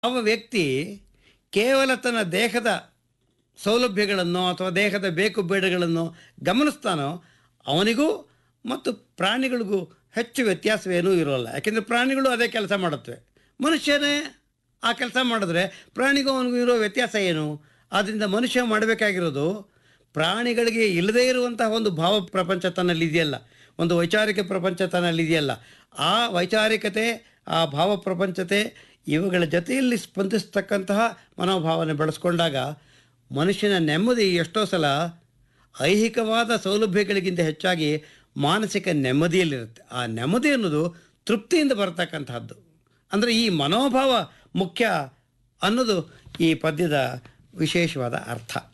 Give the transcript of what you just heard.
ಅವ ವ್ಯಕ್ತಿ ಕೇವಲ ತನ್ನ ದೇಹದ ಸೌಲಭ್ಯಗಳನ್ನು ಅಥವಾ ದೇಹದ ಬೇಕು ಬೇಡಗಳನ್ನು ಗಮನಿಸ್ತಾನೋ ಅವನಿಗೂ ಮತ್ತು ಪ್ರಾಣಿಗಳಿಗೂ ಹೆಚ್ಚು ವ್ಯತ್ಯಾಸವೇನೂ ಇರೋಲ್ಲ ಯಾಕೆಂದರೆ ಪ್ರಾಣಿಗಳು ಅದೇ ಕೆಲಸ ಮಾಡುತ್ತವೆ ಮನುಷ್ಯನೇ ಆ ಕೆಲಸ ಮಾಡಿದ್ರೆ ಪ್ರಾಣಿಗೂ ಅವನಿಗೂ ಇರೋ ವ್ಯತ್ಯಾಸ ಏನು ಆದ್ದರಿಂದ ಮನುಷ್ಯ ಮಾಡಬೇಕಾಗಿರೋದು ಪ್ರಾಣಿಗಳಿಗೆ ಇಲ್ಲದೇ ಇರುವಂತಹ ಒಂದು ಭಾವ ಪ್ರಪಂಚ ತನ್ನಲ್ಲಿ ಇದೆಯಲ್ಲ ಒಂದು ವೈಚಾರಿಕ ಪ್ರಪಂಚ ತನ್ನಲ್ಲಿ ಇದೆಯಲ್ಲ ಆ ವೈಚಾರಿಕತೆ ಆ ಭಾವ ಪ್ರಪಂಚತೆ ಇವುಗಳ ಜೊತೆಯಲ್ಲಿ ಸ್ಪಂದಿಸ್ತಕ್ಕಂತಹ ಮನೋಭಾವನೆ ಬೆಳೆಸ್ಕೊಂಡಾಗ ಮನುಷ್ಯನ ನೆಮ್ಮದಿ ಎಷ್ಟೋ ಸಲ ಐಹಿಕವಾದ ಸೌಲಭ್ಯಗಳಿಗಿಂತ ಹೆಚ್ಚಾಗಿ ಮಾನಸಿಕ ನೆಮ್ಮದಿಯಲ್ಲಿರುತ್ತೆ ಆ ನೆಮ್ಮದಿ ಅನ್ನೋದು ತೃಪ್ತಿಯಿಂದ ಬರತಕ್ಕಂತಹದ್ದು ಅಂದರೆ ಈ ಮನೋಭಾವ ಮುಖ್ಯ ಅನ್ನೋದು ಈ ಪದ್ಯದ ವಿಶೇಷವಾದ ಅರ್ಥ